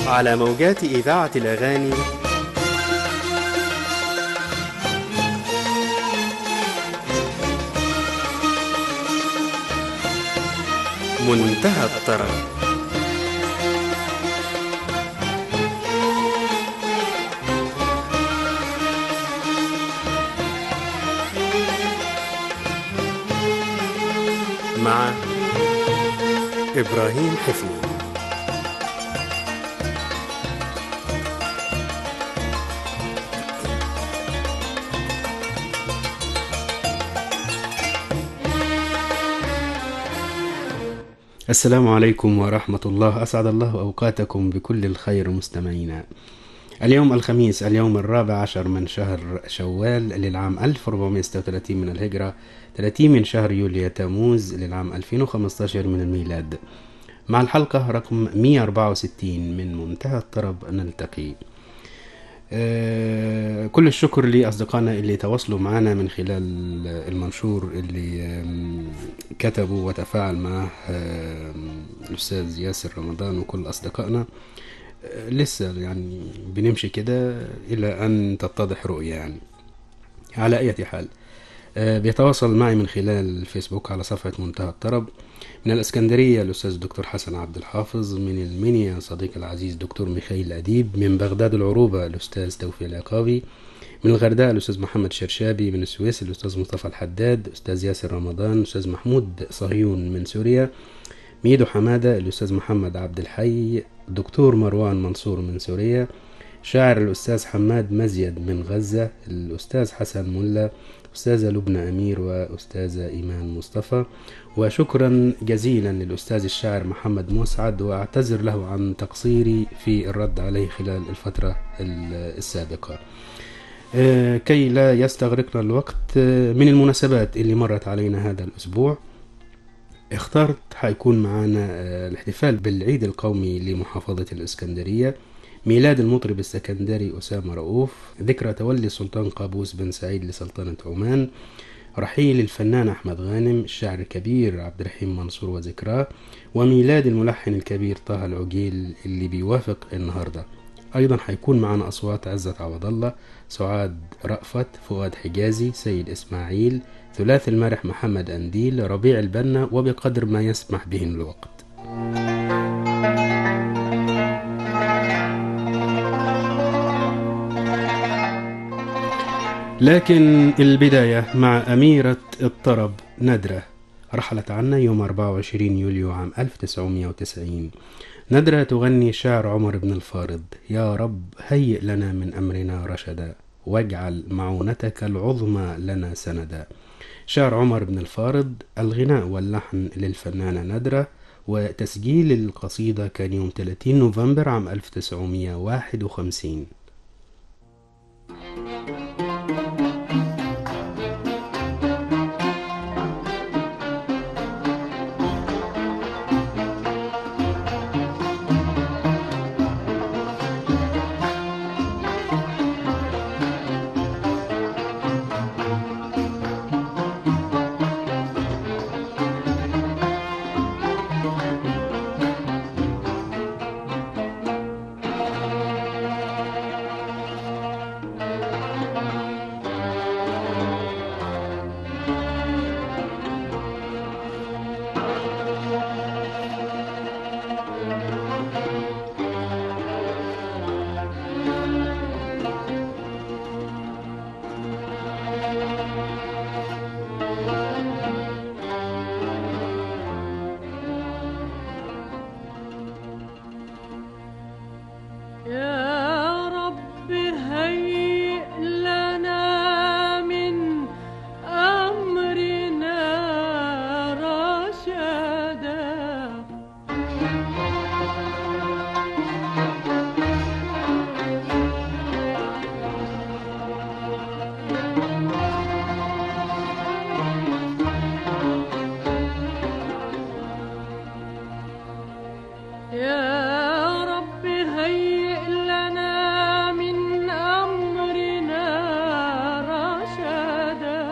على موجات إذاعة الأغاني منتهى الطرب مع إبراهيم حفني السلام عليكم ورحمة الله أسعد الله أوقاتكم بكل الخير مستمعينا اليوم الخميس اليوم الرابع عشر من شهر شوال للعام 1436 من الهجرة 30 من شهر يوليو تموز للعام 2015 من الميلاد مع الحلقة رقم 164 من منتهى الطرب نلتقي آه، كل الشكر لأصدقائنا اللي تواصلوا معنا من خلال المنشور اللي آم، كتبوا وتفاعل معه آم، الأستاذ ياسر رمضان وكل أصدقائنا آه، لسه يعني بنمشي كده إلى أن تتضح رؤية يعني على أي حال آه، بيتواصل معي من خلال الفيسبوك على صفحة منتهى الطرب من الإسكندرية الأستاذ الدكتور حسن عبد الحافظ من المنيا صديقي العزيز دكتور ميخائيل أديب من بغداد العروبة الأستاذ توفيق العقابي من الغردقة الأستاذ محمد شرشابي من السويس الأستاذ مصطفى الحداد أستاذ ياسر رمضان أستاذ محمود صهيون من سوريا ميدو حمادة الأستاذ محمد عبد الحي دكتور مروان منصور من سوريا شاعر الأستاذ حماد مزيد من غزة الأستاذ حسن ملا أستاذة لبنى أمير وأستاذة إيمان مصطفى وشكرا جزيلا للأستاذ الشاعر محمد مسعد وأعتذر له عن تقصيري في الرد عليه خلال الفترة ال- السابقة آه، كي لا يستغرقنا الوقت آه، من المناسبات اللي مرت علينا هذا الأسبوع اخترت حيكون معنا آه، الاحتفال بالعيد القومي لمحافظة الإسكندرية ميلاد المطرب السكندري أسامة رؤوف ذكرى تولي السلطان قابوس بن سعيد لسلطنة عمان رحيل الفنان أحمد غانم الشاعر الكبير عبد الرحيم منصور وذكراه وميلاد الملحن الكبير طه العجيل اللي بيوافق النهاردة أيضا حيكون معنا أصوات عزت عوض الله سعاد رأفت فؤاد حجازي سيد إسماعيل ثلاث المرح محمد أنديل ربيع البنا وبقدر ما يسمح به الوقت لكن البداية مع أميرة الطرب ندرة رحلت عنا يوم 24 يوليو عام 1990 ندرة تغني شعر عمر بن الفارض يا رب هيئ لنا من أمرنا رشدا واجعل معونتك العظمى لنا سندا شعر عمر بن الفارض الغناء واللحن للفنانة ندرة وتسجيل القصيدة كان يوم 30 نوفمبر عام 1951 يا رب هيئ لنا من أمرنا رشدا يا رب هيئ لنا من أمرنا رشدا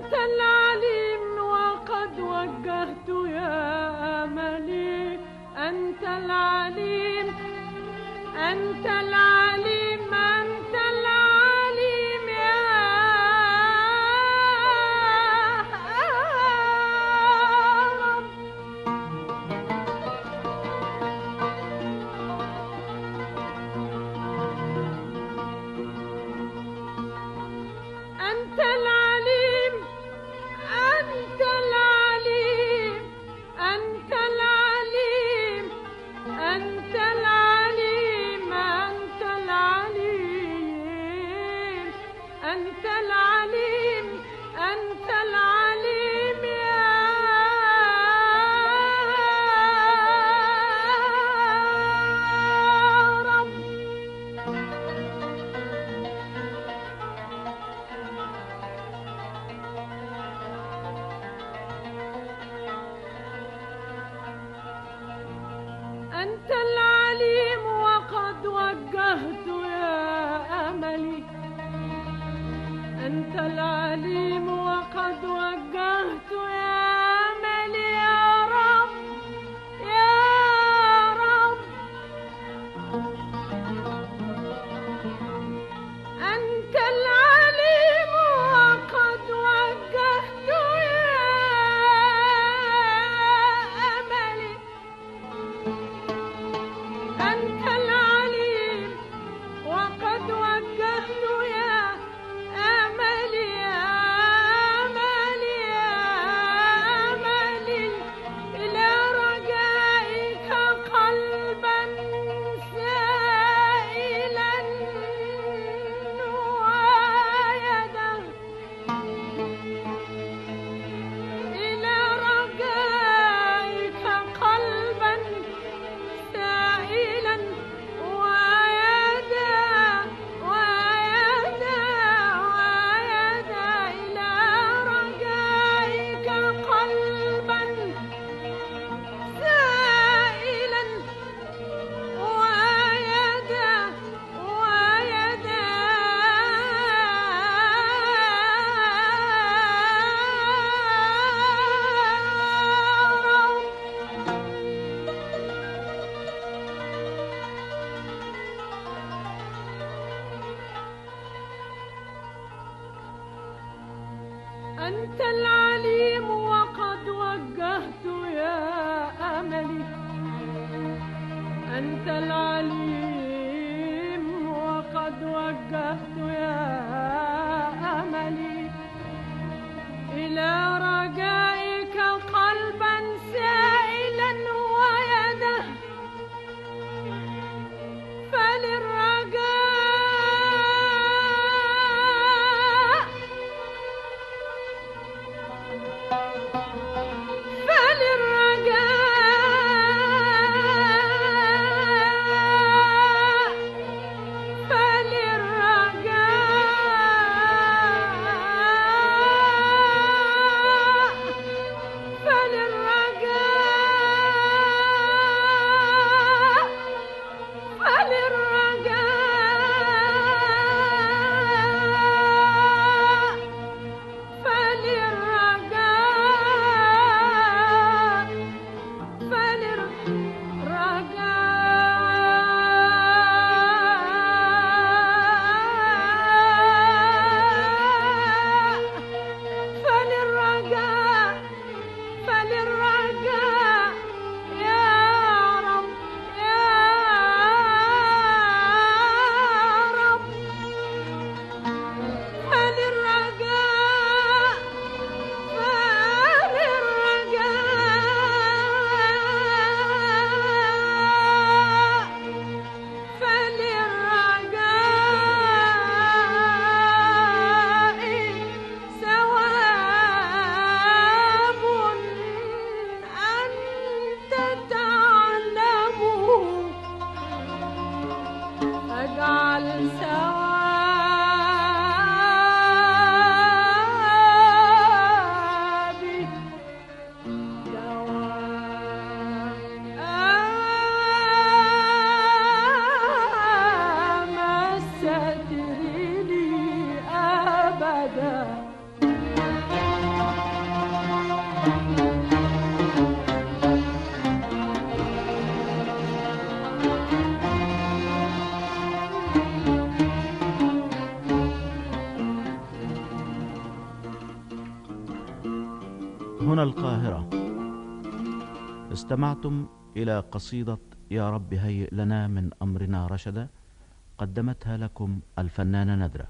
أنت العليم وقد وجهت يا أملي أنت العليم أنت العليم أنت العليم يا رب أنت العليم أنت العليم أنت العليم أنت العليم أنت العليم أنت العليم أنت العليم يا رب أنت العليم وقد وجهت يا أملي أنت العليم وقد وجهت يا أملي يا رب يا رب أنت العليم وقد وجهت يا أملي أنت العليم وقد وجهت يا أملي يا أملي يا أملي إلى رجائك قلبا سائلا ويدا إلى رجائك قلبا سائلا ويدا ويدا ويدا إلى رجائك قلبا سائلا ويدا ويدا أنت العليم وقد وجهت يا أملي أنت العليم وقد وجهت يا أملي إلى رجائك قلبا سائلا ويده فللرجاء فللرجاء فللرجاء هنا القاهرة استمعتم إلى قصيدة يا رب هيئ لنا من أمرنا رشدا قدمتها لكم الفنانة ندرة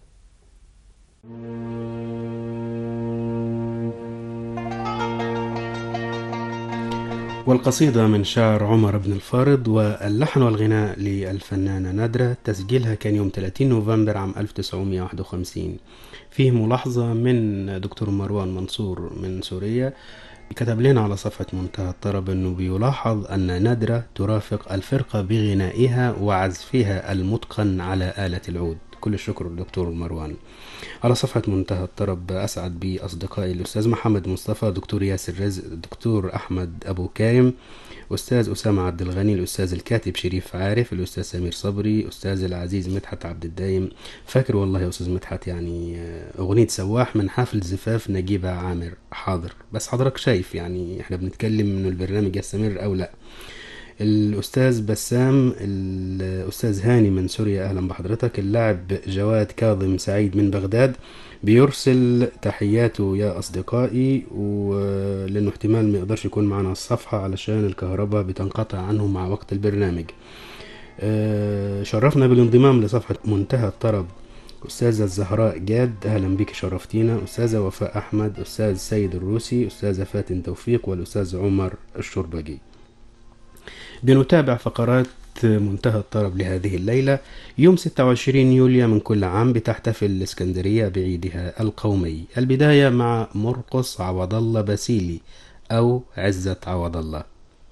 والقصيدة من شعر عمر بن الفارض واللحن والغناء للفنانة نادرة تسجيلها كان يوم 30 نوفمبر عام 1951 فيه ملاحظة من دكتور مروان منصور من سوريا كتب لنا على صفحة منتهى الطرب أنه بيلاحظ أن نادرة ترافق الفرقة بغنائها وعزفها المتقن على آلة العود كل الشكر للدكتور مروان على صفحة منتهى الطرب أسعد بأصدقائي الأستاذ محمد مصطفى دكتور ياسر رزق دكتور أحمد أبو كارم أستاذ أسامة عبد الغني الأستاذ الكاتب شريف عارف الأستاذ سمير صبري أستاذ العزيز مدحت عبد الدايم فاكر والله يا أستاذ مدحت يعني أغنية سواح من حفل زفاف نجيبة عامر حاضر بس حضرتك شايف يعني احنا بنتكلم إنه البرنامج يستمر أو لأ الأستاذ بسام الأستاذ هاني من سوريا أهلا بحضرتك اللاعب جواد كاظم سعيد من بغداد بيرسل تحياته يا أصدقائي ولأنه احتمال ما يقدرش يكون معنا على الصفحة علشان الكهرباء بتنقطع عنه مع وقت البرنامج آه، شرفنا بالانضمام لصفحة منتهى الطرب أستاذة الزهراء جاد أهلا بك شرفتينا أستاذة وفاء أحمد أستاذ سيد الروسي أستاذة فاتن توفيق والأستاذ عمر الشربجي بنتابع فقرات منتهى الطرب لهذه الليلة يوم 26 يوليو من كل عام بتحتفل الإسكندرية بعيدها القومي البداية مع مرقص عوض الله باسيلي أو عزة عوض الله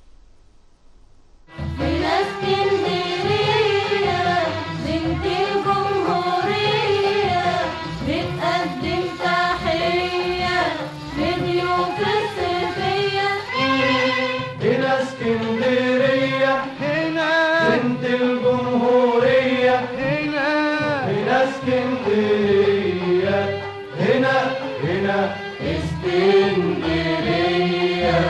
من اسكندرية بنت الجمهورية بتقدم تحية لضيوف الصيفية هنا اسكندرية هنا بنت الجمهورية هنا هنا اسكندرية هنا هنا اسكندرية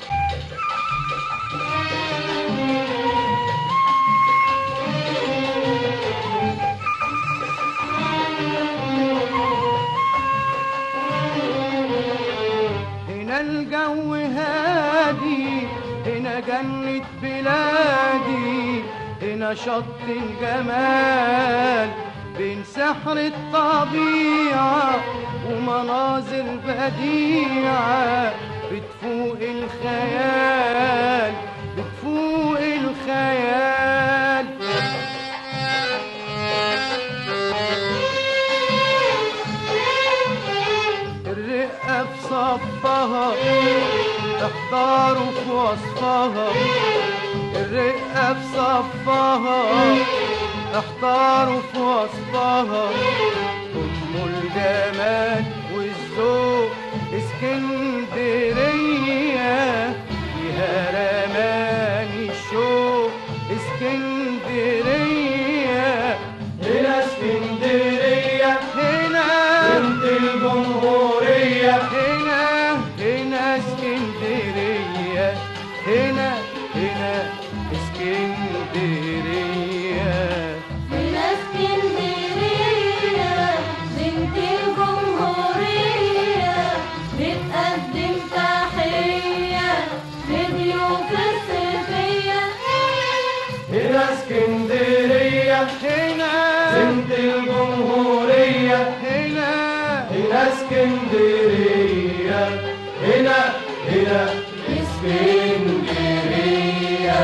هنا الجو هادي هنا جنة بلادي هنا شط الجمال بين سحر الطبيعة ومناظر بديعة بتفوق الخيال بتفوق الخيال الرقة في صفها احضروا في وصفها الرقة في صفها احضروا في وصفها أم الجمال والذوق اسكندرية فيها رمان الشوق اسكندرية هنا اسكندرية هنا بنت الجمهورية هنا هنا اسكندرية هنا هنا اسكندرية من اسكندرية بنت الجمهورية بتقدم تحية لضيوف الصيفية هنا اسكندرية هنا بنت الجمهورية هنا هنا اسكندرية هنا هنا اسكندرية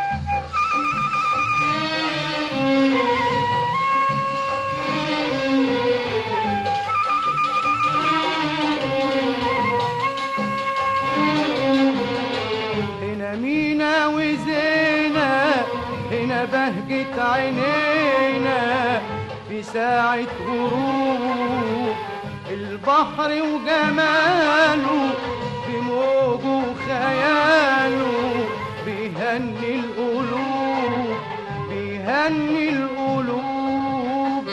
هنا مينا وزينة هنا بهجة عينينا في ساعة غروب البحر وجماله بموجه وخياله بيهني القلوب بيهني القلوب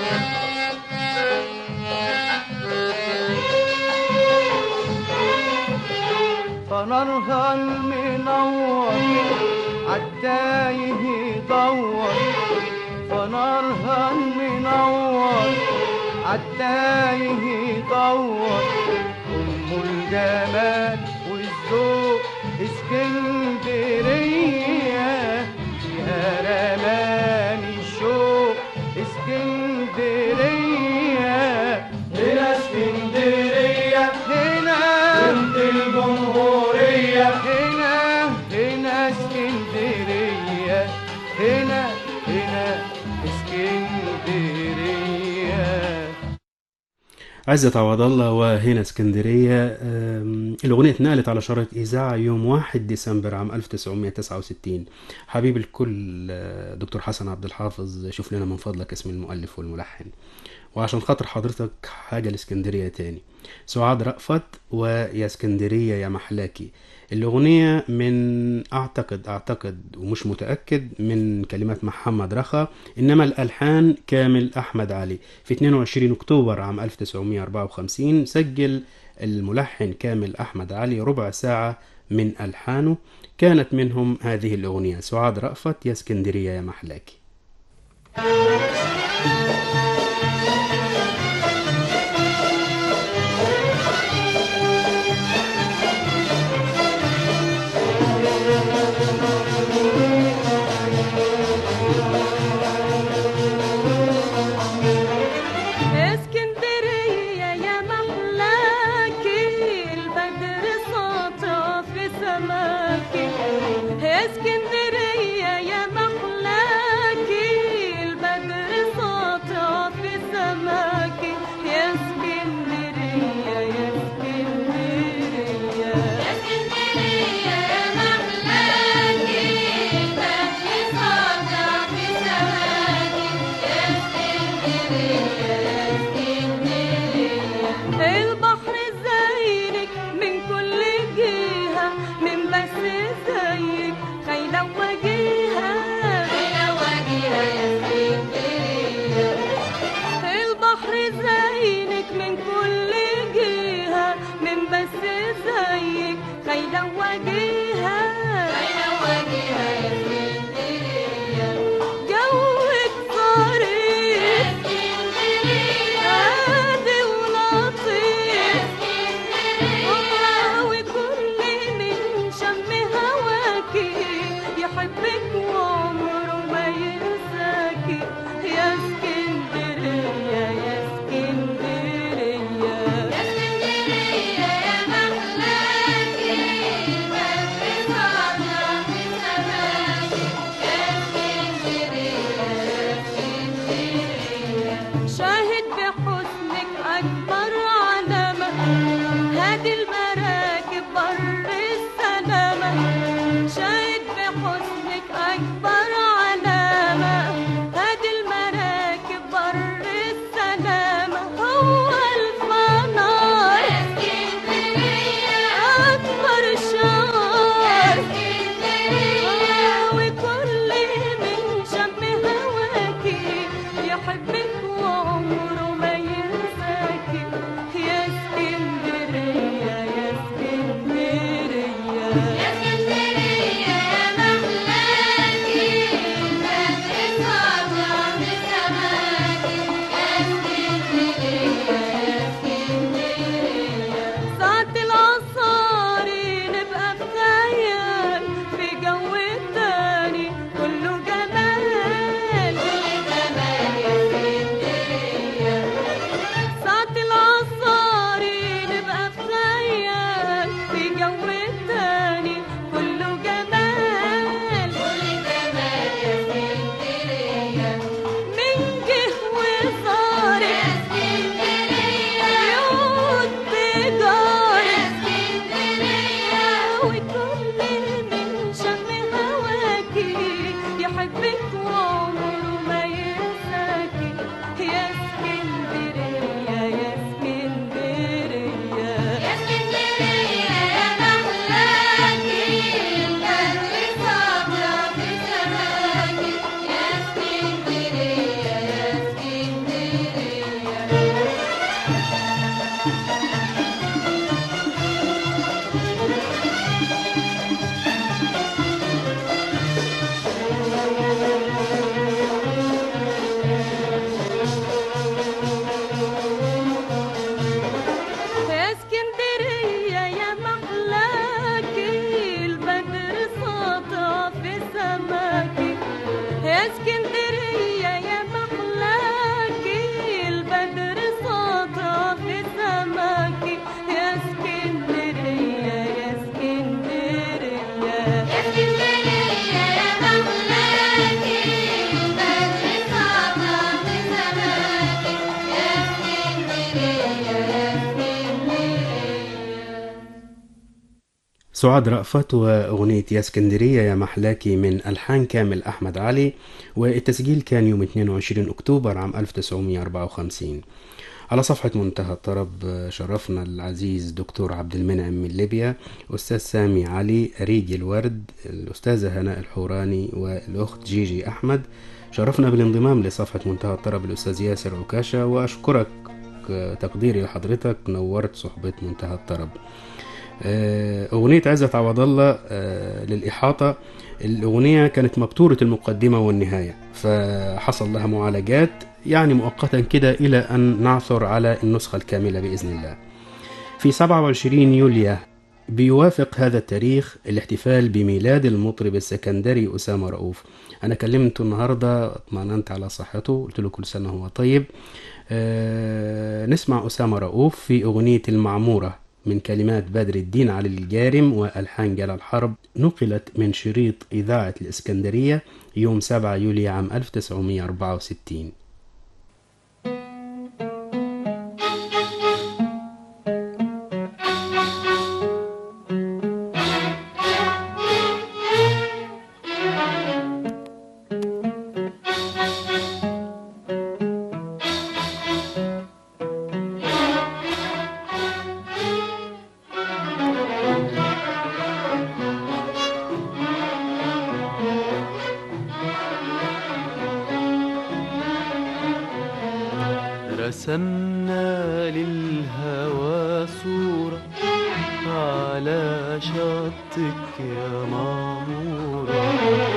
المنور عالتايه يدور فنارها المنور عالتايه يدور أم الجمال والذوق اسكندرية فيها رمان الشوق اسكندرية هنا اسكندرية هنا بنت الجمهورية هنا هنا اسكندرية هنا هنا اسكندرية عزت عوض الله وهنا اسكندرية أم، الأغنية اتنقلت على شريط إذاعة يوم 1 ديسمبر عام 1969 حبيب الكل آه، دكتور حسن عبد الحافظ شوف لنا من فضلك اسم المؤلف والملحن وعشان خاطر حضرتك حاجة لاسكندرية تاني سعاد رأفت ويا اسكندرية يا محلاكي الأغنية من أعتقد أعتقد ومش متأكد من كلمات محمد رخا إنما الألحان كامل أحمد علي في 22 أكتوبر عام 1954 سجل الملحن كامل أحمد علي ربع ساعة من ألحانه كانت منهم هذه الأغنية سعاد رأفت يا اسكندرية يا محلاكي اسكندرية يا محلاكي البدر ساطع في سماكي اسكندرية يا محلاكي البدر سعاد رأفت وأغنية يا اسكندرية يا محلاكي من ألحان كامل أحمد علي والتسجيل كان يوم 22 أكتوبر عام 1954 على صفحة منتهى الطرب شرفنا العزيز دكتور عبد المنعم من ليبيا أستاذ سامي علي ريج الورد الأستاذة هناء الحوراني والأخت جيجي أحمد شرفنا بالانضمام لصفحة منتهى الطرب الأستاذ ياسر عكاشة وأشكرك تقديري لحضرتك نورت صحبة منتهى الطرب آه، أغنية عزت عوض الله آه، للإحاطة الأغنية كانت مبتورة المقدمة والنهاية فحصل لها معالجات يعني مؤقتا كده إلى أن نعثر على النسخة الكاملة بإذن الله في 27 يوليو بيوافق هذا التاريخ الاحتفال بميلاد المطرب السكندري أسامة رؤوف أنا كلمته النهاردة اطمأننت على صحته قلت له كل سنة وهو طيب آه نسمع أسامة رؤوف في أغنية المعمورة من كلمات بدر الدين علي الجارم وألحان جلال حرب نقلت من شريط إذاعة الإسكندرية يوم 7 يوليو عام 1964 رسمنا للهوى صورة على شطك يا معمورة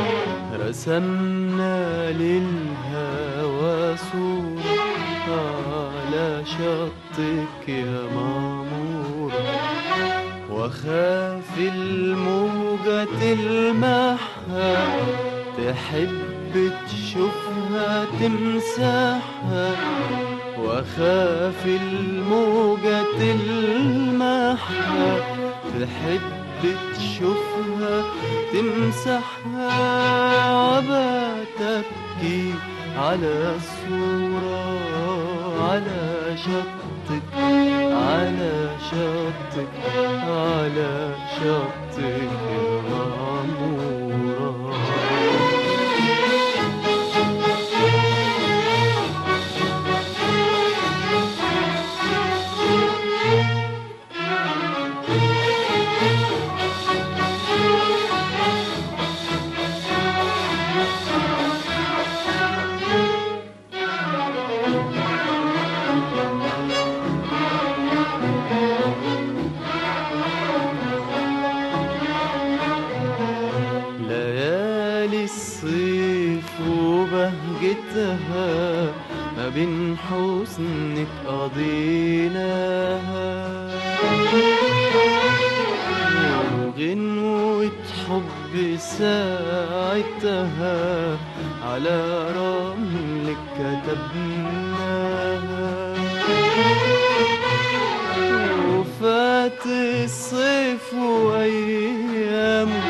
رسمنا للهوى صورة على شطك يا معمورة وخاف الموجة تلمحها تحب تشوفها تمسحها وخاف الموجة تلمحها تحب تشوفها تمسحها عبا تبكي على الصورة على شطك على شطك على شطك يا معمورة ليالي الصيف وبهجتها ما بين حسنك قضيناها وغنوة حب ساعتها على رملك كتبناها وفات الصيف وايامه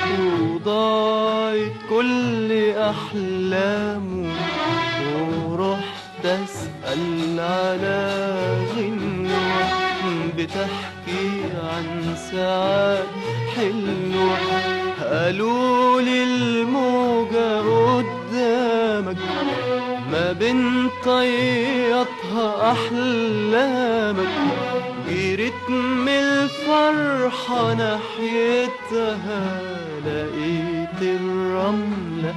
وضاعت كل احلامه ورحت اسال على غنوه بتحكي عن ساعات حلوه قالوا لي الموجه قدامك ما بين طياتها احلامك جريت من الفرحة ناحيتها لقيت الرملة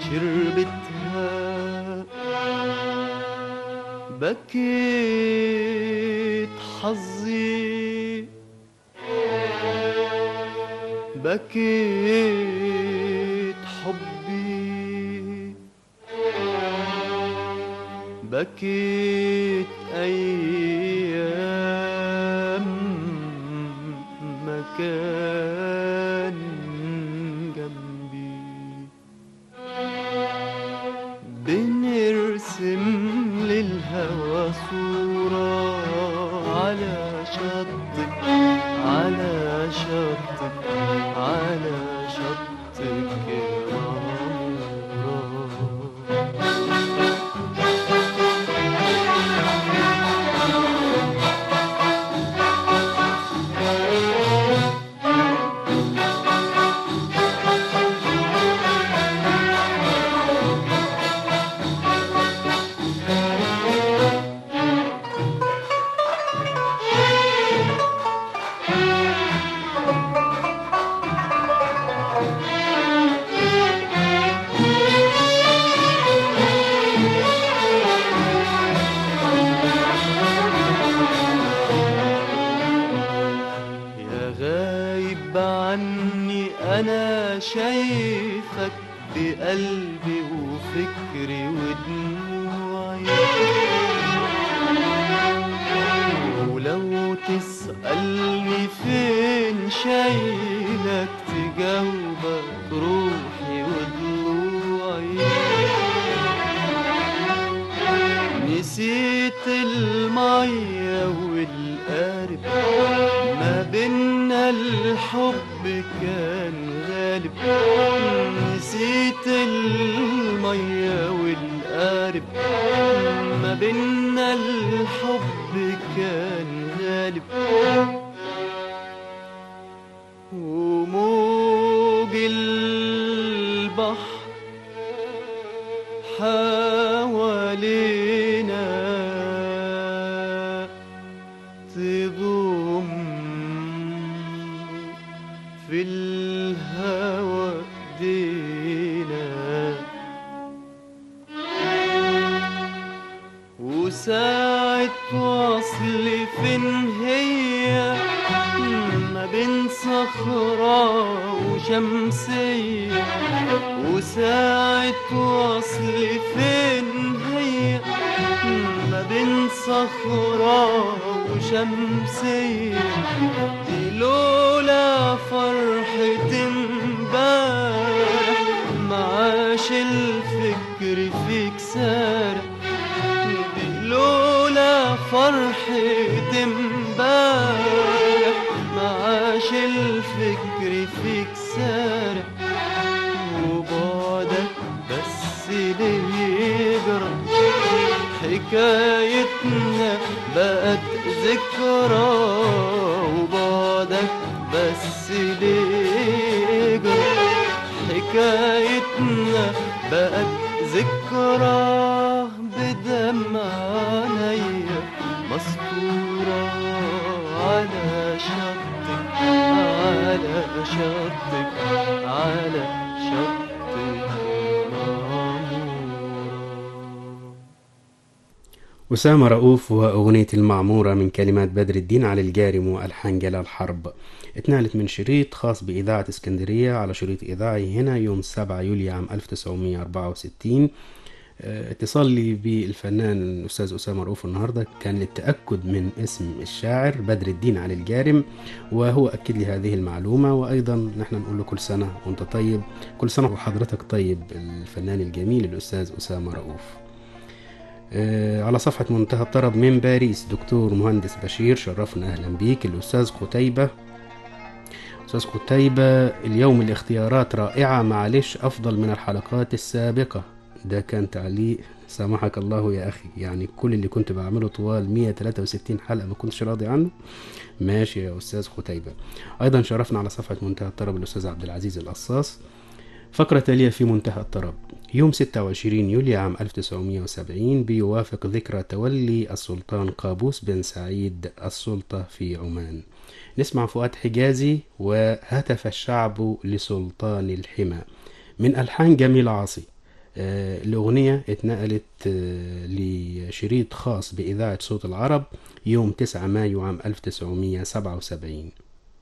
شربتها بكيت حظي بكيت حبي بكيت أيام مكان جنبي بنرسم للهوى صورة على شطك على شطك على شطك يا معمورة عني أنا شايفك بقلبي وفكري ودموعي ولو تسألني فين شايلك تجاوبك روحي وضلوعي نسيت المية والقارب ما بينا الحب كان غالب نسيت المية والقارب ما بينا الحب كان غالب وموج البحر حوالينا تضم في الهوى دينا وساعة وصل فين هي ما بين صخرة وشمسية وساعة وصل فين هي ما بين صخرة وشمسية دي لولا فرحة امبارح معاش الفكر فيك سارح دي لولا فرحة امبارح معاش الفكر فيك سارح وبعدك بس ليه يجرى حكايتنا بقت ذكرى وبعدك بس ليه يجرى حكايتنا بقت ذكرى بدمع عينيا مسطورة على شطك على شطك على شطك معمورة أسامة رؤوف وأغنية المعمورة من كلمات بدر الدين علي الجارم وألحان جلال حرب اتنقلت من شريط خاص بإذاعة اسكندرية على شريط إذاعي هنا يوم 7 يوليو عام 1964 اه، اتصال لي بالفنان الأستاذ أسامة رؤوف النهاردة كان للتأكد من اسم الشاعر بدر الدين علي الجارم وهو أكد لي هذه المعلومة وأيضا نحن نقول له كل سنة وأنت طيب كل سنة وحضرتك طيب الفنان الجميل الأستاذ أسامة رؤوف آه، على صفحة منتهى الطرب من باريس دكتور مهندس بشير شرفنا أهلا بيك الأستاذ قتيبة أستاذ قتيبة اليوم الاختيارات رائعة معلش أفضل من الحلقات السابقة ده كان تعليق سامحك الله يا أخي يعني كل اللي كنت بعمله طوال 163 حلقة ما كنتش راضي عنه ماشي يا أستاذ قتيبة أيضا شرفنا على صفحة منتهى الطرب الأستاذ عبد العزيز القصاص فقرة تالية في منتهى الطرب يوم 26 يوليو عام 1970 بيوافق ذكرى تولي السلطان قابوس بن سعيد السلطة في عمان نسمع فؤاد حجازي وهتف الشعب لسلطان الحمى من ألحان جميل عاصي آه، الأغنية اتنقلت آه، لشريط خاص بإذاعة صوت العرب يوم 9 مايو عام 1977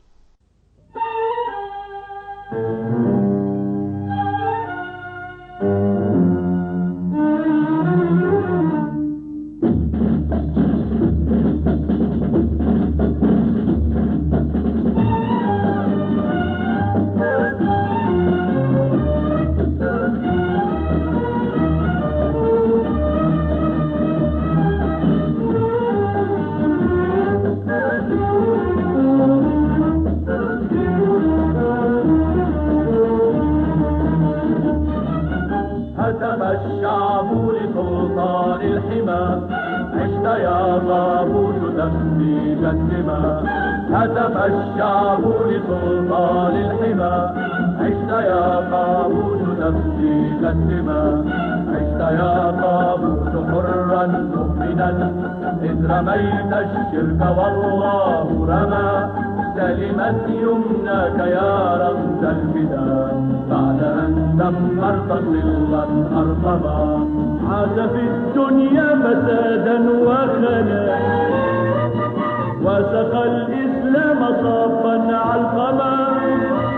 هتم الشعب لسلطان الحمى عشت يا طابوت تفسيج الدماء هتم الشعب لسلطان الحمى عشت يا طابوت تفسيج الدماء عشت يا طابوت حرا مؤمنا إذ رميت الشرك والله رمى سلمت يمناك يا رمز الفداء بعد أن دمرت ظلا أرقما عاد في الدنيا فسادا وخنا وسقى الإسلام صافا علقما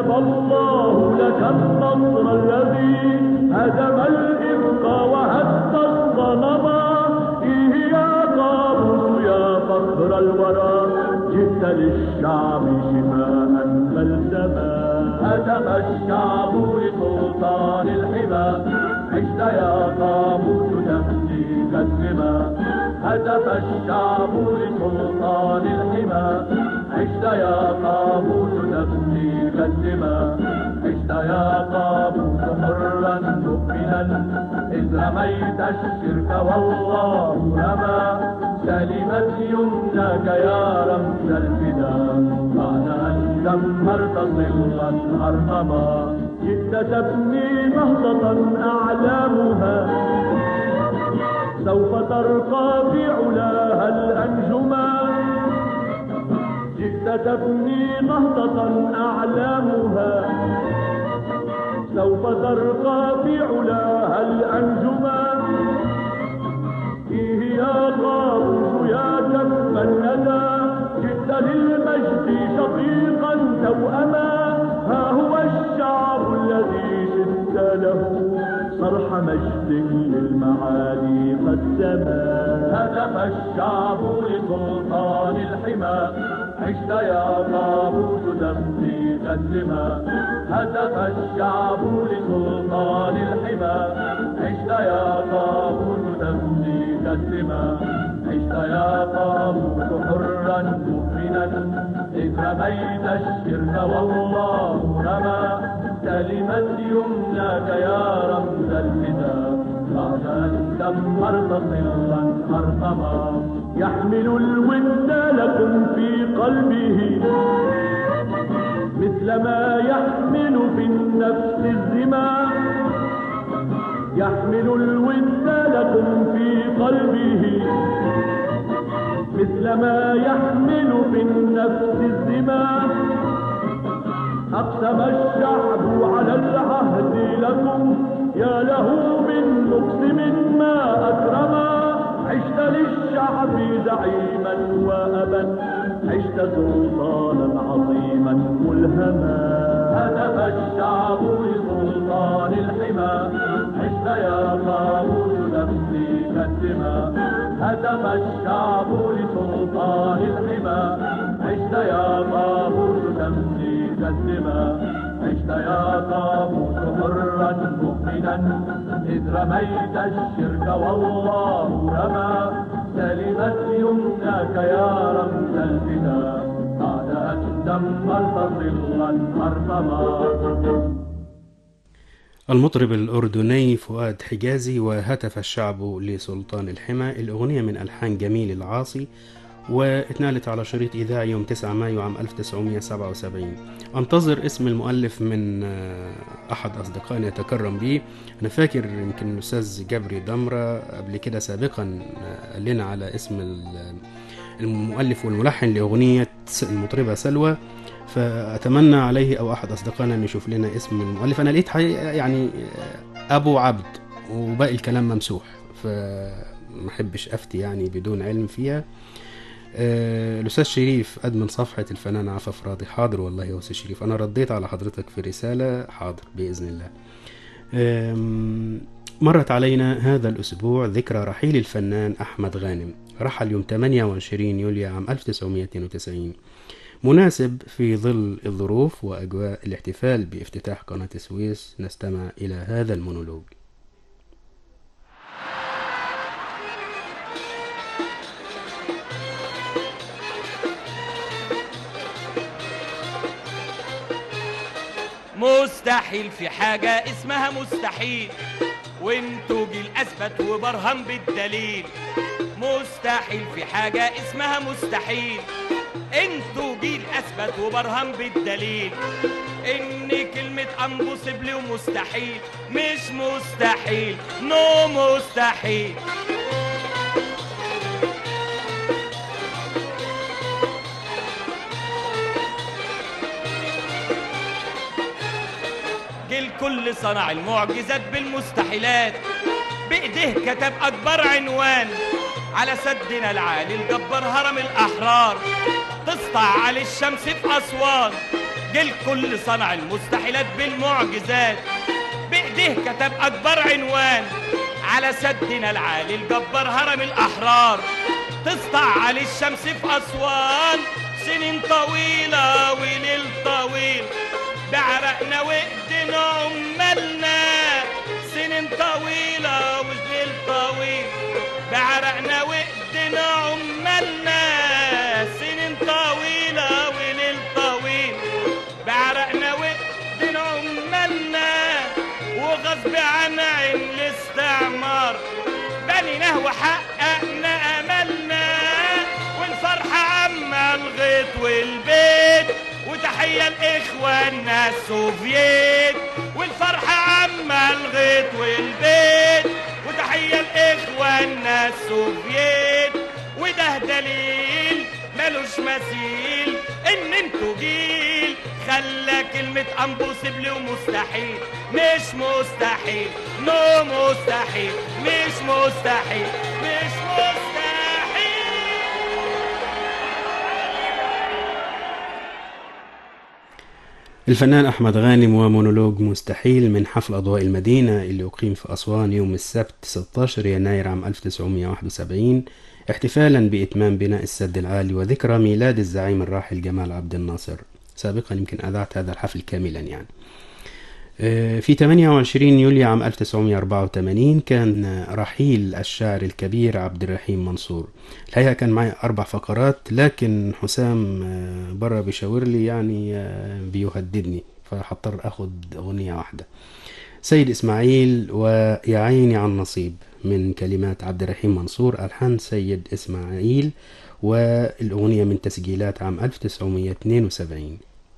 كتب الله لك النصر الذي هدم الإفك وهز الظلما إيه يا قابوس يا فخر الورى جئت للشعب شفاء بلسما هدم الشعب لسلطان الحمى عشت يا قابوس تفديك الدماء هتف الشعب لسلطان الحمى عشت يا قابوس تفديك الدماء عشت يا قابوس حرا مؤمنا إذ رميت الشرك والله رمى سلمت يمناك يا رمز الفداء بعد أن دمرت ظلا أرقما جئت تبني نهضة أعلامها سوف ترقى في علاها الأنجما جئت تبني نهضة أعلامها سوف ترقى في علاها الأنجما فيه يا قابوس يا كف الندى جئت للمجد شقيقا توأما ها هو الشعب الذي شدت له صرح مجد للمعالي قد سما هتف الشعب لسلطان الحمى عشت يا قابوس تفديك الدماء هتف الشعب لسلطان الحمى عشت يا قابوس تفديك الدماء عشت يا قابوس حرا مؤمنا إذ رميت الشرك والله رمى سلمت يمناك يا رمز الفداء بعد أن دمرت صلا أرقما يحمل الود لكم في قلبه مثل ما يحمل في النفس الزما يحمل الود لكم في قلبه مثل ما يحمل في النفس الزما أقسم الشعب على العهد لكم يا له من مقسم ما أكرما عشت للشعب زعيما وأبا عشت سلطانا عظيما ملهما هدف الشعب لسلطان الحمى عشت يا قابوس نفسي كالدماء هدف الشعب لسلطان الحمى عشت يا قابوس نفسي كالدماء عشت يا قابوس حرا مؤمنا إذ رميت الشرك والله رمى سلمت يمناك يا رمز الفداء بعد أن دمرت ظلا أرقما المطرب الأردني فؤاد حجازي وهتف الشعب لسلطان الحمى الأغنية من ألحان جميل العاصي واتنالت على شريط إذاعي يوم 9 مايو عام 1977 أنتظر اسم المؤلف من آه، أحد أصدقائنا يتكرم به أنا فاكر يمكن الأستاذ جبري دمرة قبل كده سابقا آه، قال لنا على اسم ال- المؤلف والملحن لأغنية المطربة سلوى فأتمنى عليه أو أحد أصدقائنا أن يشوف لنا اسم المؤلف أنا لقيت حقيقة يعني آه، أبو عبد وباقي الكلام ممسوح فما أحبش أفتي يعني بدون علم فيها آه، الأستاذ شريف أدمن صفحة الفنان عفاف راضي حاضر والله يا أستاذ شريف أنا رديت على حضرتك في رسالة حاضر بإذن الله آم، مرت علينا هذا الأسبوع ذكرى رحيل الفنان أحمد غانم رحل يوم 28 يوليو عام 1992 مناسب في ظل الظروف وأجواء الاحتفال بافتتاح قناة السويس نستمع إلى هذا المونولوج مستحيل في حاجة اسمها مستحيل وانتوا جيل اثبت وبرهن بالدليل مستحيل في حاجة اسمها مستحيل انتوا جيل اثبت وبرهن بالدليل ان كلمة امبوسيبل ومستحيل مش مستحيل نو مستحيل جيل كل صنع المعجزات بالمستحيلات بإيديه كتب أكبر عنوان على سدنا العالي الجبار هرم الأحرار تسطع على الشمس في أسوان جه الكل صنع المستحيلات بالمعجزات بايديه كتب اكبر عنوان على سدنا العالي الجبار هرم الاحرار تسطع عليه الشمس في اسوان سنين طويله وليل طويل بعرقنا وايدينا عمالنا سنين طويله وليل طويل بعرقنا وايدينا عمالنا سنين طويله وليل طويل بعرقنا وايدينا عمالنا وغصب عن عين الاستعمار بنيناه وحققنا املنا والفرحه عما الغيط والبيت وتحيه لاخواننا السوفييت والفرحه عما الغيط والبيت وتحيه لاخواننا السوفييت وده دليل ملوش مثيل ان انتوا جيل خلى كلمة امبوسيبل ومستحيل مش مستحيل نو مستحيل مش مستحيل مش مستحيل الفنان أحمد غانم ومونولوج مستحيل من حفل أضواء المدينة اللي أقيم في أسوان يوم السبت 16 يناير عام 1971 احتفالا بإتمام بناء السد العالي وذكرى ميلاد الزعيم الراحل جمال عبد الناصر سابقا يمكن أذعت هذا الحفل كاملا يعني آه، في 28 يوليو عام 1984 كان رحيل الشاعر الكبير عبد الرحيم منصور الحقيقة كان معي أربع فقرات لكن حسام آه، برا بيشاور لي يعني آه، بيهددني فهضطر أخد أغنية واحدة سيد إسماعيل ويا عيني عن نصيب من كلمات عبد الرحيم منصور ألحان سيد إسماعيل والأغنية من تسجيلات عام 1972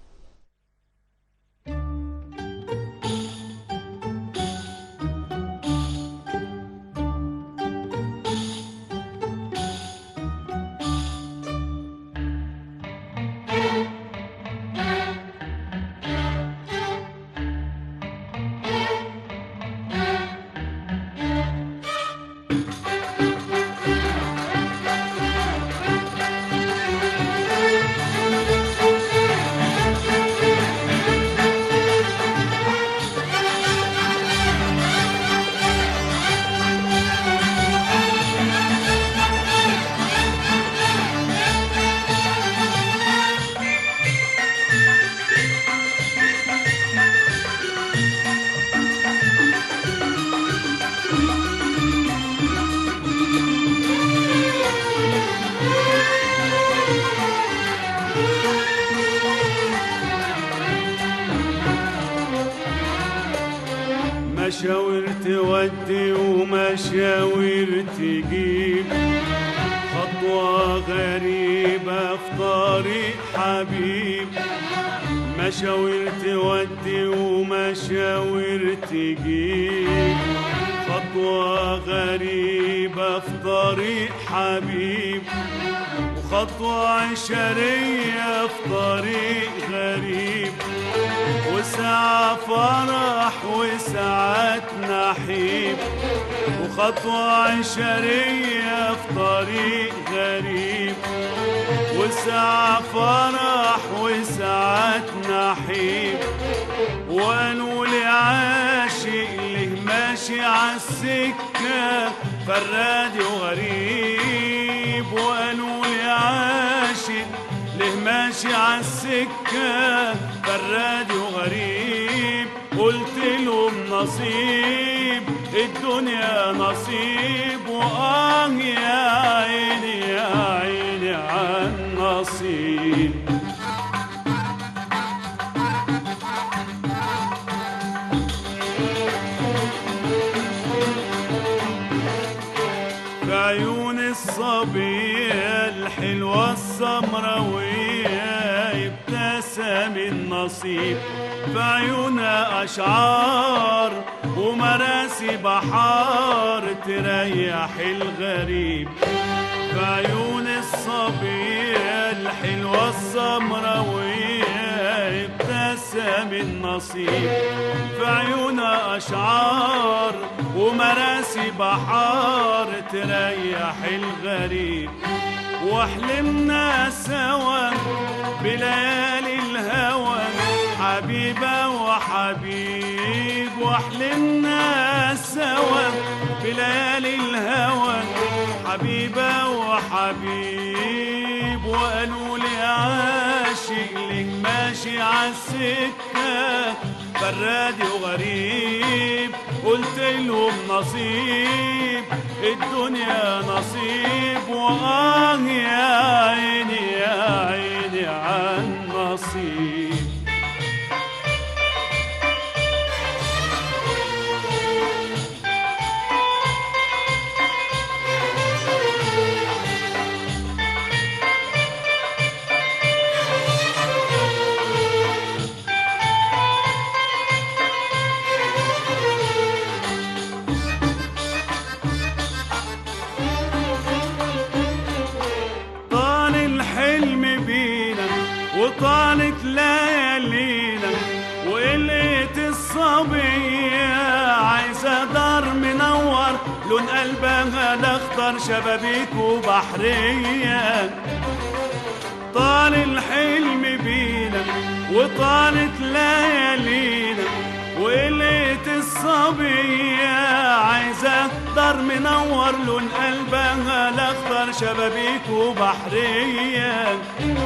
مشاوير تودي ومشاوير تجيب خطوة غريبة في طريق حبيب مشاوير تودي ومشاوير تجيب خطوة غريبة في طريق حبيب وخطوة عشرية في طريق غريب وساعة فرح وساعات نحيب وخطوة عشرية في طريق غريب وساعة فرح وساعات نحيب وقالوا لي عاشق له ماشي عالسكة فرادي وغريب وقالوا لي عاشق له ماشي عالسكة فرادي وغريب قلت لهم نصيب الدنيا نصيب وآه يا عيني يا عيني عن نصيب في عيون الصبية الحلوة السمراوية ابتسم النصيب في عيونها أشعار ومراسي بحار تريح الغريب في عيون الصبية الحلوة السمراوية ابتسم النصيب في عيونها أشعار ومراسي بحار تريح الغريب وحلمنا سوا بليالي الهوى حبيبة وحبيب واحلمنا سوا بليالي الهوى حبيبة وحبيب وقالوا لي عاشق لك ماشي عالسكة برادي وغريب قلت لهم نصيب الدنيا نصيب وآه يا عيني يا عيني عن نصيب طال الحلم بينا وطالت ليالينا وقلت الصبية عايزة دار منور لون قلبها الاخضر شبابيك وبحرية طال الحلم بينا وطالت ليالينا وقلت الصبية عايزة دار منور لون قلبها الاخضر شبابيك وبحرية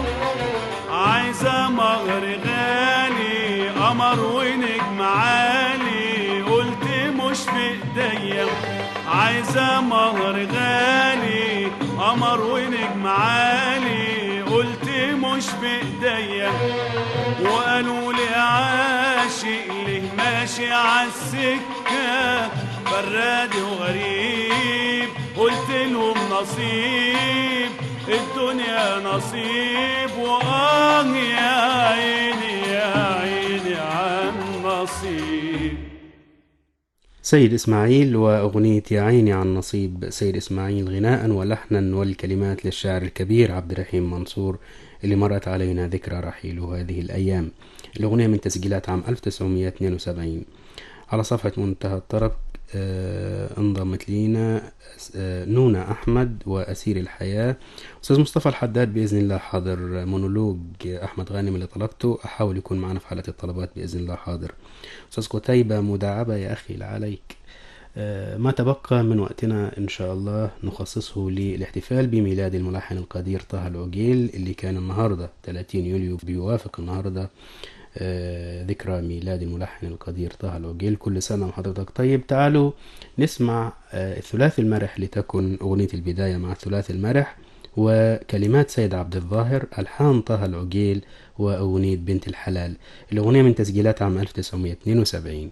عايزة مهر غالي قمر ونجم عالي قلت مش في ايديا عايزة مهر غالي قمر ونجم عالي قلت مش بايديا وقالوا لي عاشق ليه ماشي عالسكة برادي وغريب قلت لهم نصيب الدنيا نصيب وآه يا عيني يا عيني عن نصيب سيد إسماعيل وأغنية يا عيني عن نصيب سيد إسماعيل غناء ولحنا والكلمات للشاعر الكبير عبد الرحيم منصور اللي مرت علينا ذكرى رحيله هذه الأيام الأغنية من تسجيلات عام 1972 على صفحة منتهى الطرب آه انضمت لينا آه نونا أحمد وأسير الحياة أستاذ مصطفى الحداد بإذن الله حاضر مونولوج أحمد غانم اللي طلبته أحاول يكون معنا في حالة الطلبات بإذن الله حاضر أستاذ قتيبة مداعبة يا أخي لا عليك آه ما تبقى من وقتنا إن شاء الله نخصصه للاحتفال بميلاد الملحن القدير طه العقيل اللي كان النهاردة 30 يوليو بيوافق النهاردة آه ذكرى ميلاد الملحن القدير طه العقيل كل سنة وحضرتك طيب تعالوا نسمع آه الثلاثي المرح لتكن أغنية البداية مع الثلاثي المرح وكلمات سيد عبد الظاهر ألحان طه العقيل وأغنية بنت الحلال الأغنية من تسجيلات عام 1972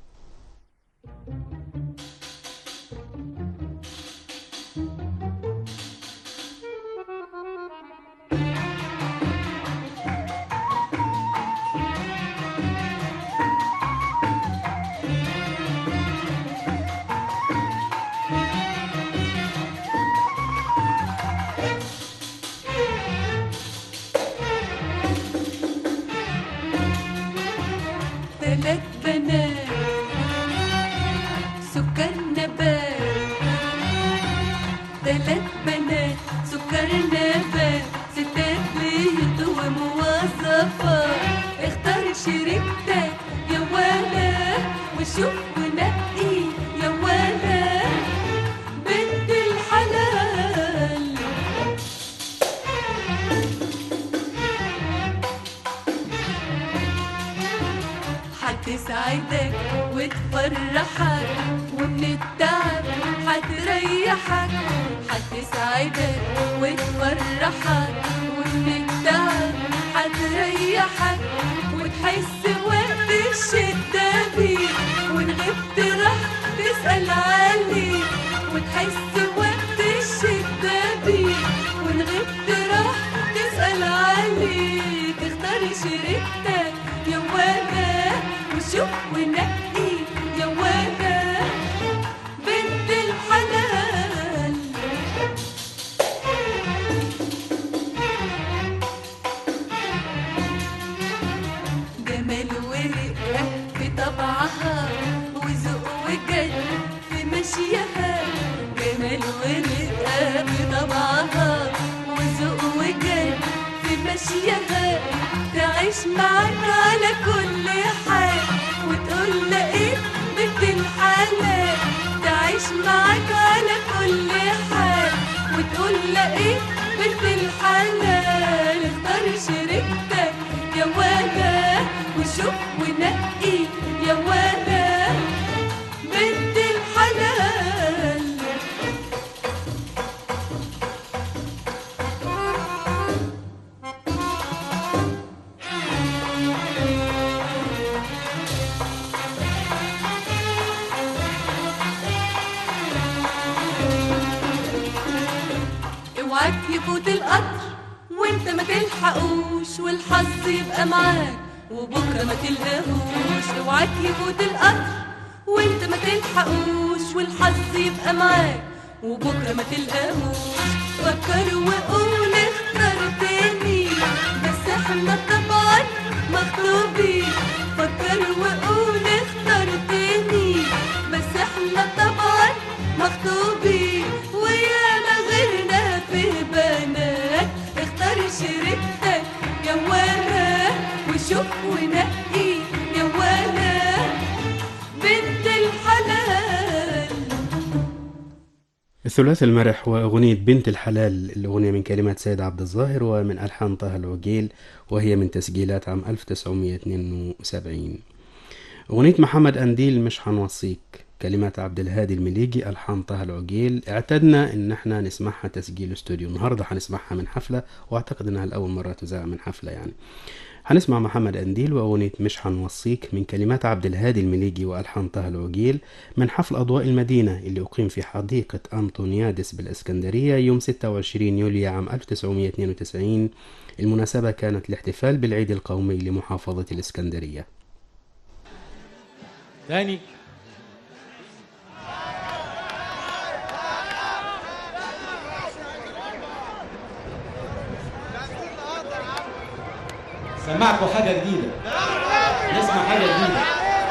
ثلاث بنات سكر نبات ثلاث بنات سكر نبات ستات بيت وموظفات اختار شريكتك يا ولا وشوف ونقي يا ولا بنت الحلال هتسعدك وتفرحك ومن التعب هتريحك هتسعدك وتفرحك ومن التعب هتريحك وتحس وقت الشدة بيك وإن غبت راح تسأل عليك وتحس وقت الشدة بيك وإن غبت راح تسأل عليك اختار شريكتك يا ولا وشوف ونقي يا ولا بنت الحلال جمال ورقة في طبعها وذوق وجد في مشيها جمال ورقة في طبعها وذوق وجد في مشيها تعيش تعيش معاك على كل حال وتقول لقيت بنت الحلال تعيش معاك على كل حال وتقول لقيت بنت الحلال اختار شريكتك يا ولا وشوف ونقي يا ولا بنت الحلال اوعاك يفوت القطر وانت ما تلحقوش والحظ يبقى معاك وبكره ما تلقاهوش اوعاك يفوت القطر وانت ما تلحقوش والحظ يبقى معاك وبكره ما تلقاهوش فكر وقول اختار تاني بس احنا طبعا مخطوبين فكر وقول اختار تاني بس احنا طبعا مخطوبين وياما غيرنا في بنات اختار شريكتك يا ولا وشوف ونقي يا ولا بنت الحلال الثلاثي المرح وأغنية بنت الحلال الأغنية من كلمات سيد عبد الظاهر ومن ألحان طه العقيل وهي من تسجيلات عام 1972 أغنية محمد أنديل مش هنوصيك كلمات عبد الهادي المليجي ألحان طه العقيل اعتدنا إن احنا نسمعها تسجيل استوديو النهاردة هنسمعها من حفلة وأعتقد إنها لأول مرة تذاع من حفلة يعني هنسمع محمد أنديل وأغنية مش هنوصيك من كلمات عبد الهادي المليجي وألحان طه العقيل من حفل أضواء المدينة اللي أقيم في حديقة أنطونيادس بالإسكندرية يوم 26 يوليو عام 1992 المناسبة كانت الاحتفال بالعيد القومي لمحافظة الإسكندرية تاني سمعكم حاجة جديدة نسمع حاجة جديدة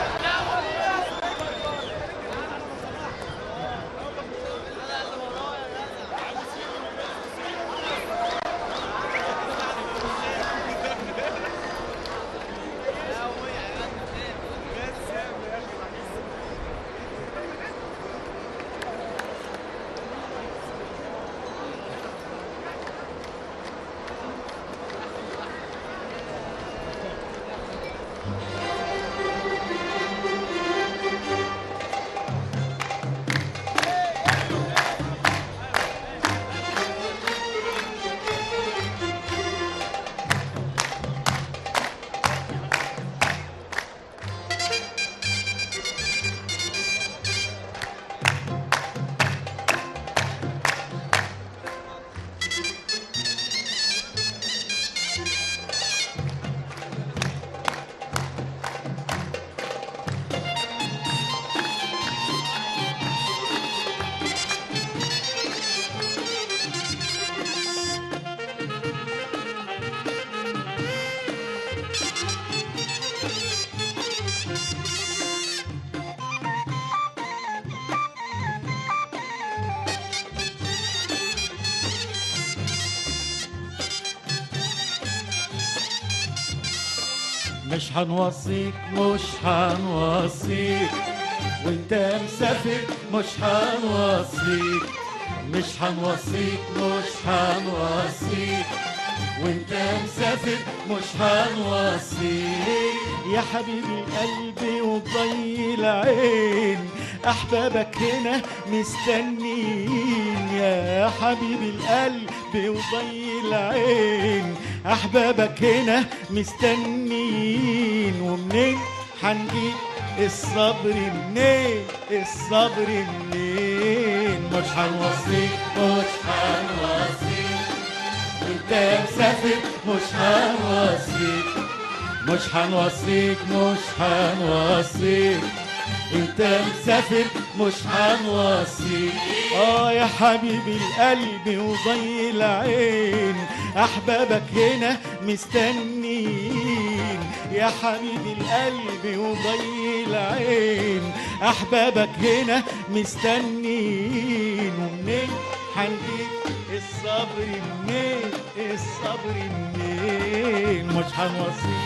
مش هنوصيك مش هنوصيك وانت مسافر مش هنوصيك مش هنوصيك مش هنوصيك وانت مسافر مش هنوصيك يا حبيبي قلبي وضي العين احبابك هنا مستنيين يا حبيبي القلب وضي العين احبابك هنا مستنيين ومنين هنجيب الصبر منين الصبر منين مش هنوصيك مش هنوصيك انت مسافر مش هنوصيك مش هنوصيك مش هنوصيك انت مسافر مش هنوصيك اه يا حبيبي القلب وضي العين احبابك هنا مستنيين يا حبيبي القلب وضي العين احبابك هنا مستنيين ومنين هنجيب الصبر منين الصبر منين مش هنوصيك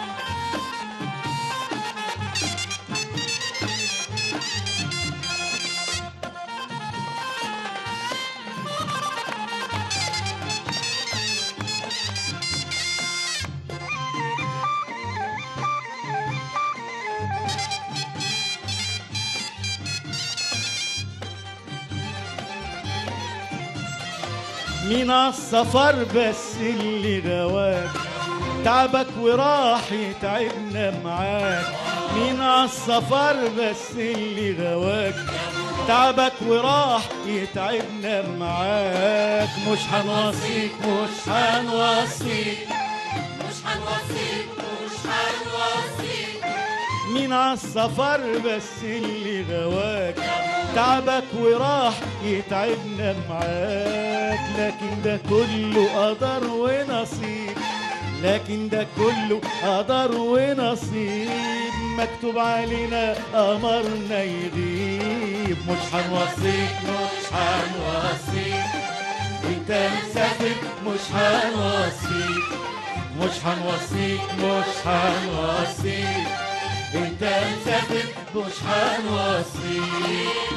مين السفر بس اللي غواك تعبك وراح يتعبنا معاك مين السفر بس اللي غواك تعبك وراح يتعبنا معاك مش هنوصيك مش هنوصيك مش هنوصيك مش هنوصيك مين عالسفر بس اللي غواك تعبك وراح يتعبنا معاك لكن ده كله قدر ونصيب لكن ده كله قدر ونصيب مكتوب علينا قمرنا يغيب مش هنوصيك مش هنوصيك انت مسافر مش هنوصيك مش هنوصيك مش هنوصيك انت مسافر مش هنوصيك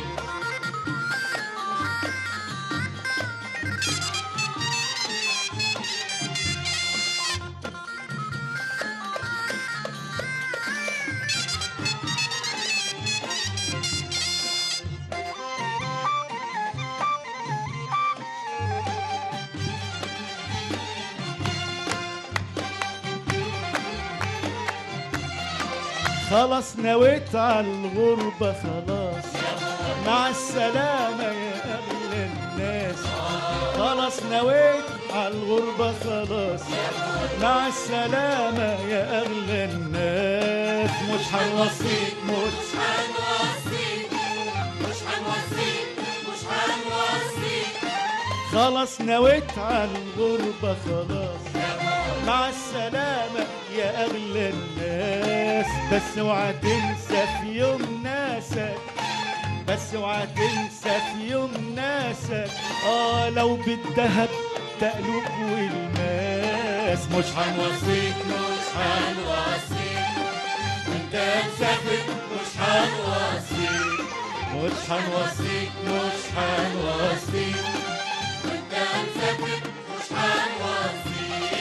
خلاص نويت على الغربة خلاص مع السلامة يا أغلى الناس خلاص نويت على الغربة خلاص مع السلامة يا أغلى الناس مش هنوصيك مش هنوصيك مش هنوصيك مش هنوصيك خلاص نويت على الغربة خلاص مع السلامة يا أغلى الناس بس اوعى تنسى في يوم ناسك بس اوعى تنسى في يوم ناسك اه لو بالذهب تقلب والماس مش هنوصيك مش هنوصيك انت مسافر مش هنوصيك مش هنوصيك مش هنوصيك وانت مسافر مش هنوصيك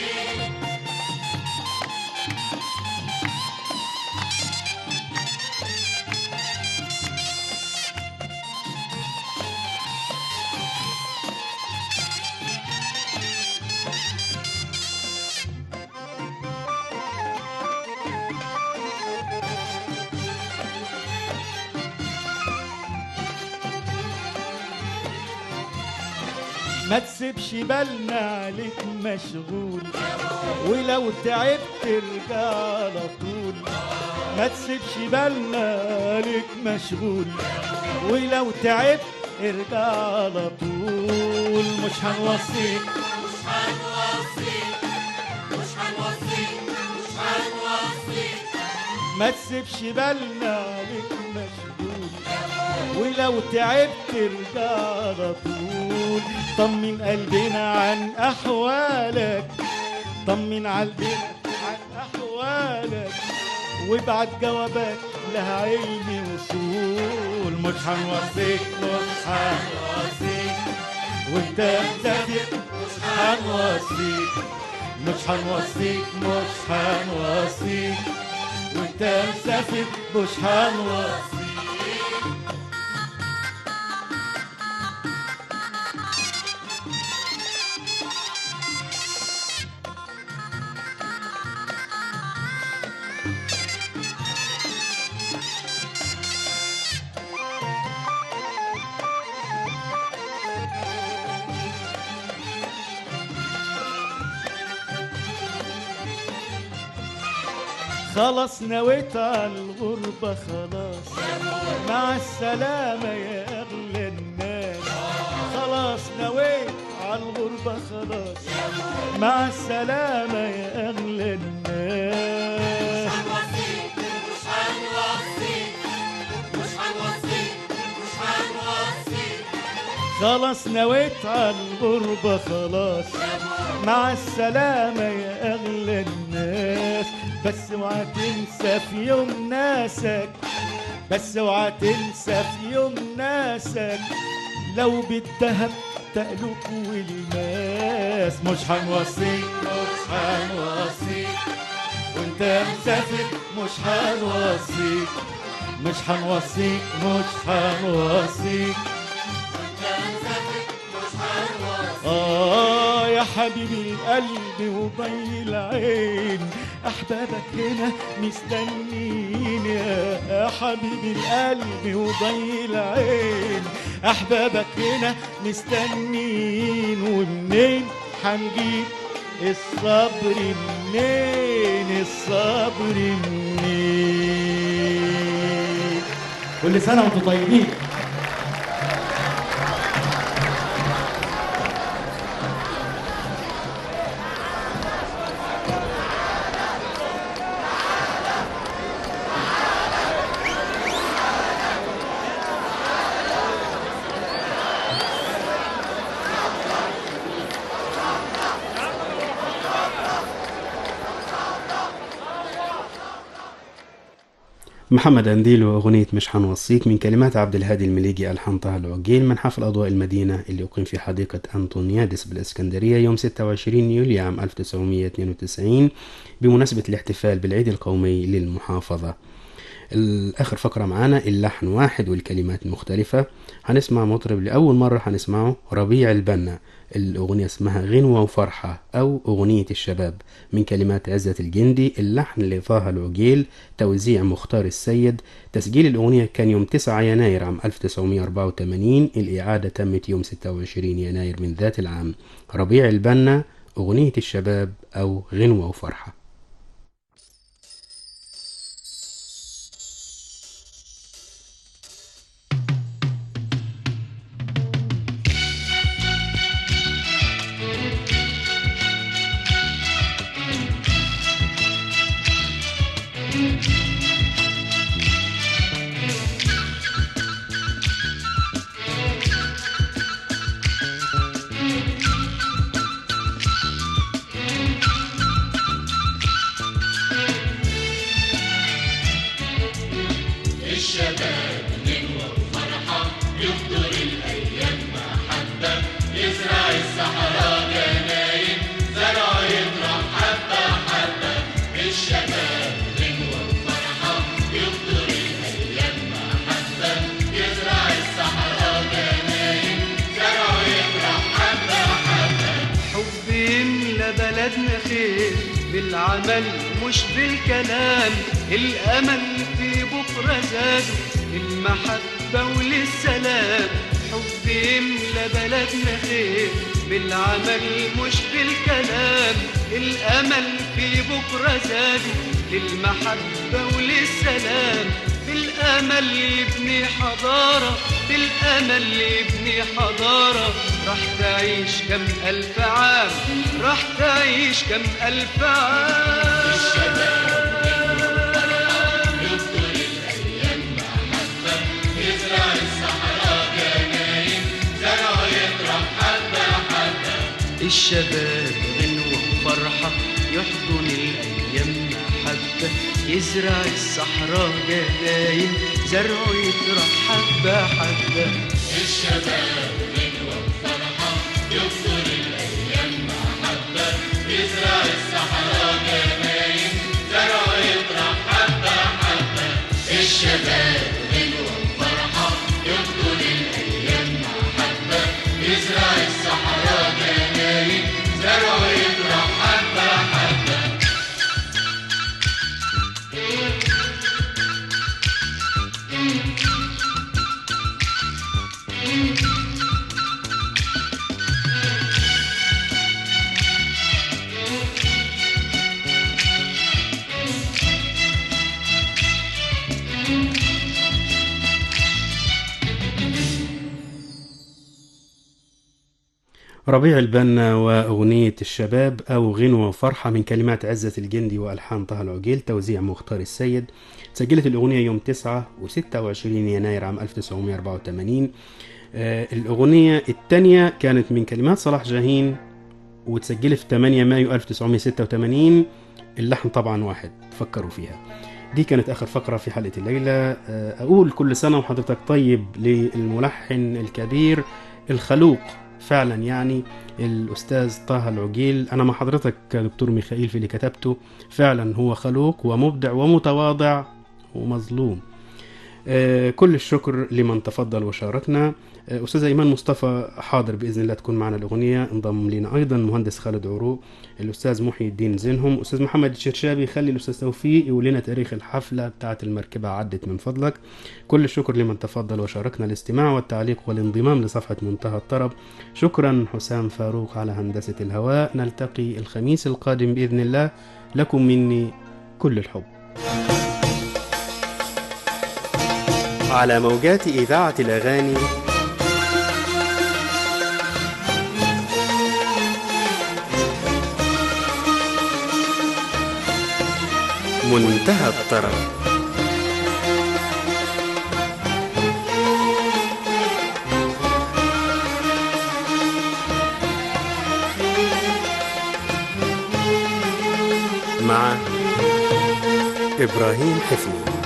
ما تسيبش بالنا عليك مشغول ولو تعبت ارجع على طول ما تسيبش بالنا عليك مشغول ولو تعبت ارجع على طول مش هنوصيك مش هنوصيك مش هنوصيك مش هنوصيك ما تسيبش بالنا عليك مشغول ولو تعبت ارجع على طول طمن قلبنا عن احوالك طمن قلبنا عن احوالك وابعت جوابات لها علم وصول مش هنوصيك مش هنوصيك وانت مسافر مش هنوصيك مش هنوصيك مش هنوصيك وانت مسافر مش هنوصيك خلاص نويت على الغربة خلاص مع السلامة يا أغلى الناس خلاص نويت على الغربة خلاص مع السلامة يا أغلى الناس هنوصيك مش هنوصيك مش هنوصيك مش هنوصيك خلاص نويت على الغربة خلاص مع السلامة يا أغلى الناس بس اوعى تنسى في يوم ناسك بس اوعى تنسى في يوم ناسك لو بالذهب تقلق والماس مش هنوصيك مش هنوصيك وانت مسافر مش هنوصيك مش هنوصيك مش هنوصيك آه يا حبيبي القلب وضي العين أحبابك هنا مستنين يا حبيبي القلب وضي العين أحبابك هنا مستنين ومنين هنجيب الصبر منين الصبر منين كل سنة وانتم طيبين محمد أنديل وأغنية مش حنوصيك من كلمات عبد الهادي المليجي ألحان طه العقيل من حفل أضواء المدينة اللي أقيم في حديقة أنطونيادس بالإسكندرية يوم 26 يوليو عام 1992 بمناسبة الاحتفال بالعيد القومي للمحافظة الآخر فقرة معانا اللحن واحد والكلمات مختلفة هنسمع مطرب لأول مرة هنسمعه ربيع البنا الأغنية اسمها غنوة وفرحة أو أغنية الشباب من كلمات عزة الجندي اللحن لطه العقيل توزيع مختار السيد تسجيل الأغنية كان يوم 9 يناير عام 1984 الإعادة تمت يوم 26 يناير من ذات العام ربيع البنا أغنية الشباب أو غنوة وفرحة الشباب غنوة وفرحة يفطر الأيام محبة يزرع الصحراء جناين زرع يطرح حبة حبة الشباب غنوة وفرحة يفطر الأيام محبة يزرع الصحراء جناين زرع يطرح حبة حبة حب يملى بلدنا خير بالعمل مش بالكلام الأمل في بكرة زاده المحبة وللسلام حب يملى بلدنا خير بالعمل مش بالكلام الأمل في بكرة زاده للمحبة وللسلام بالأمل يبني حضارة بالأمل يبني حضارة راح تعيش كم ألف عام راح تعيش كم ألف عام يفطر الأيام محبة يزرع الصحراء جناين زرع يطرح حبة حبة الشباب غنوة وفرحة يحضن الأيام محبة يزرع الصحراء جناين زرعه يطرح حبة حبة الشباب غنوة وفرحة يفطر الأيام محبة يزرع الصحراء جناين زرع يطرح حبة حبة الشباب غنوة وفرحة يفطر الأيام محبة يزرع الصحراء جناين زرع يطرح حبة حبة ربيع البنا وأغنية الشباب أو غنوة وفرحة من كلمات عزة الجندي وألحان طه العقيل توزيع مختار السيد سجلت الأغنية يوم 9 و 26 يناير عام 1984 آه، الأغنية الثانية كانت من كلمات صلاح جاهين وتسجلت في 8 مايو 1986 اللحن طبعا واحد فكروا فيها دي كانت آخر فقرة في حلقة الليلة آه، أقول كل سنة وحضرتك طيب للملحن الكبير الخلوق فعلا يعني الأستاذ طه العجيل أنا مع حضرتك يا دكتور ميخائيل في اللي كتبته فعلا هو خلوق ومبدع ومتواضع ومظلوم آه، كل الشكر لمن تفضل وشاركنا آه، أستاذ إيمان مصطفى حاضر بإذن الله تكون معنا الأغنية انضم لنا أيضا مهندس خالد عروق الأستاذ محي الدين زينهم أستاذ محمد الشرشابي خلي الأستاذ توفيق يقول لنا تاريخ الحفلة بتاعة المركبة عدت من فضلك كل الشكر لمن تفضل وشاركنا الاستماع والتعليق والانضمام لصفحة منتهى الطرب شكرا حسام فاروق على هندسة الهواء نلتقي الخميس القادم بإذن الله لكم مني كل الحب على موجات إذاعة الأغاني منتهى الطرب مع إبراهيم حفني